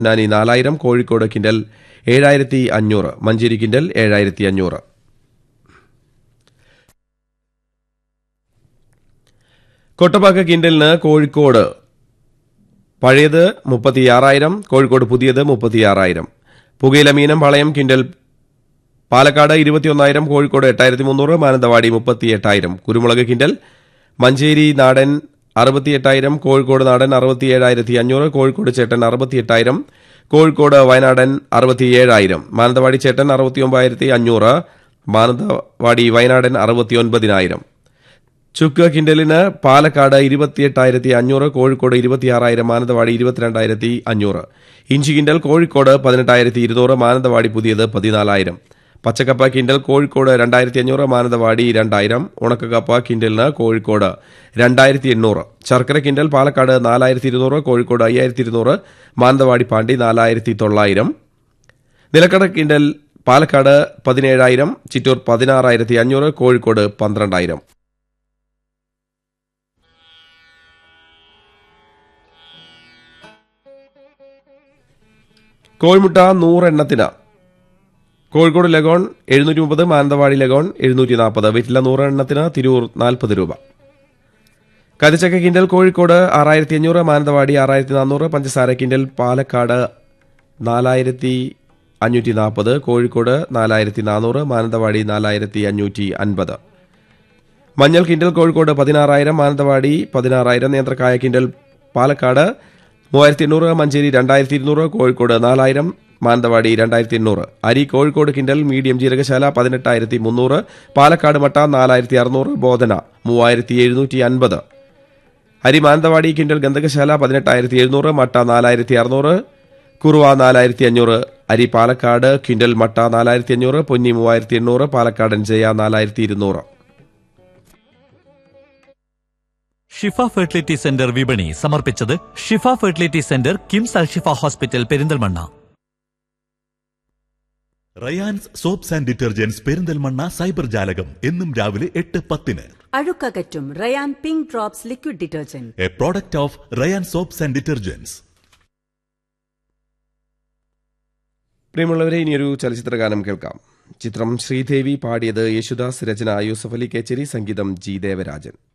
നാനി നാലായിരം കോഴിക്കോട് കിൻഡൽ ഏഴായിരത്തി അഞ്ഞൂറ് മഞ്ചേരി കിൻഡൽ ഏഴായിരത്തി അഞ്ഞൂറ് കൊട്ടപ്പാക്ക കിൻഡലിന് കോഴിക്കോട് പഴയത് മുപ്പത്തിയാറായിരം കോഴിക്കോട് പുതിയത് മുപ്പത്തിയാറായിരം പുകയില മീനം വളയം കിൻഡൽ പാലക്കാട് ഇരുപത്തിയൊന്നായിരം കോഴിക്കോട് എട്ടായിരത്തി മുന്നൂറ് മാനന്തവാടി മുപ്പത്തി എട്ടായിരം കുരുമുളക് കിൻഡൽ മഞ്ചേരി നാടൻ അറുപത്തിയെട്ടായിരം കോഴിക്കോട് നാടൻ അറുപത്തിയേഴായിരത്തി അഞ്ഞൂറ് കോഴിക്കോട് ചേട്ടൻ അറുപത്തിയെട്ടായിരം കോഴിക്കോട് വയനാടൻ അറുപത്തിയേഴായിരം മാനന്തവാടി ചേട്ടൻ അറുപത്തിയൊമ്പതിനായിരത്തി അഞ്ഞൂറ് മാനന്തവാടി വയനാടൻ അറുപത്തിയൊൻപതിനായിരം ചുക്ക് കിൻഡലിന് പാലക്കാട് ഇരുപത്തിയെട്ടായിരത്തി അഞ്ഞൂറ് കോഴിക്കോട് ഇരുപത്തിയാറായിരം മാനന്തവാടി ഇരുപത്തിരണ്ടായിരത്തി അഞ്ഞൂറ് ഇഞ്ചി കിൻഡൽ കോഴിക്കോട് പതിനെട്ടായിരത്തി ഇരുന്നൂറ് മാനന്തവാടി പുതിയത് പതിനാലായിരം പച്ചക്കപ്പ കിൻഡൽ കോഴിക്കോട് രണ്ടായിരത്തി അഞ്ഞൂറ് മാനന്തവാടി രണ്ടായിരം ഉണക്കക്കപ്പ കിൻഡലിന് കോഴിക്കോട് രണ്ടായിരത്തി എണ്ണൂറ് ശർക്കര കിൻഡൽ പാലക്കാട് നാലായിരത്തി ഇരുന്നൂറ് കോഴിക്കോട് അയ്യായിരത്തി ഇരുന്നൂറ് മാനന്തവാടി പാണ്ടി നാലായിരത്തി തൊള്ളായിരം നിലക്കട കിൻഡൽ പാലക്കാട് പതിനേഴായിരം ചിറ്റൂർ പതിനാറായിരത്തി അഞ്ഞൂറ് കോഴിക്കോട് പന്ത്രണ്ടായിരം കോഴിമുട്ട നൂറെണ്ണത്തിന് കോഴിക്കോട് ലഗോൺ എഴുന്നൂറ്റി മുപ്പത് മാനന്തവാടി ലഗോൺ എഴുന്നൂറ്റി നാൽപ്പത് വെറ്റില നൂറെണ്ണത്തിന് തിരൂർ നാൽപ്പത് രൂപ കതിച്ചക്ക കിൻഡൽ കോഴിക്കോട് ആറായിരത്തി അഞ്ഞൂറ് മാനന്തവാടി ആറായിരത്തി നാനൂറ് പഞ്ചസാര കിൻഡൽ പാലക്കാട് നാലായിരത്തി അഞ്ഞൂറ്റി നാൽപ്പത് കോഴിക്കോട് നാലായിരത്തി നാനൂറ് മാനന്തവാടി നാലായിരത്തി അഞ്ഞൂറ്റി അൻപത് മഞ്ഞൾ കിൻഡൽ കോഴിക്കോട് പതിനാറായിരം മാനന്തവാടി പതിനാറായിരം നേന്ത്രക്കായ കിൻഡൽ പാലക്കാട് മൂവായിരത്തി എണ്ണൂറ് മഞ്ചേരി രണ്ടായിരത്തി ഇരുന്നൂറ് കോഴിക്കോട് നാലായിരം മാനന്തവാടി രണ്ടായിരത്തി എണ്ണൂറ് അരി കോഴിക്കോട് കിൻഡൽ മീഡിയം ജീരകശാല പതിനെട്ടായിരത്തി മുന്നൂറ് പാലക്കാട് മട്ട നാലായിരത്തി അറുന്നൂറ് ബോധന മൂവായിരത്തി എഴുന്നൂറ്റി അൻപത് അരി മാനന്തവാടി കിൻഡൽ ഗന്ധകശാല പതിനെട്ടായിരത്തി എഴുന്നൂറ് മട്ട നാലായിരത്തി അറുന്നൂറ് കുറുവ നാലായിരത്തി അഞ്ഞൂറ് അരി പാലക്കാട് കിൻഡൽ മട്ട നാലായിരത്തി അഞ്ഞൂറ് പൊന്നി മൂവായിരത്തി എണ്ണൂറ് പാലക്കാടൻ ജയ നാലായിരത്തി ഇരുന്നൂറ് ഷിഫ ഫെർട്ടിലിറ്റി സെന്റർ വിപണി സമർപ്പിച്ചത് Shifa fertility centre KIMS Alshifa hospital Perinthalmanna Rayan's soaps and detergents Perinthalmanna cyber ജാലകം എന്നും രാവിലെ എട്ട് പത്തിന് അഴുക്കകറ്റും Rayan pink drops liquid detergent a product of Rayan soaps and detergents പ്രിയമുള്ളവരെ ഇനിയൊരു ചലച്ചിത്ര ഗാനം കേൾക്കാം ചിത്രം ശ്രീദേവി പാടിയത് യേശുദാസ് രചന യൂസഫ് അലി കേച്ചേരി സംഗീതം ജി ദേവരാജൻ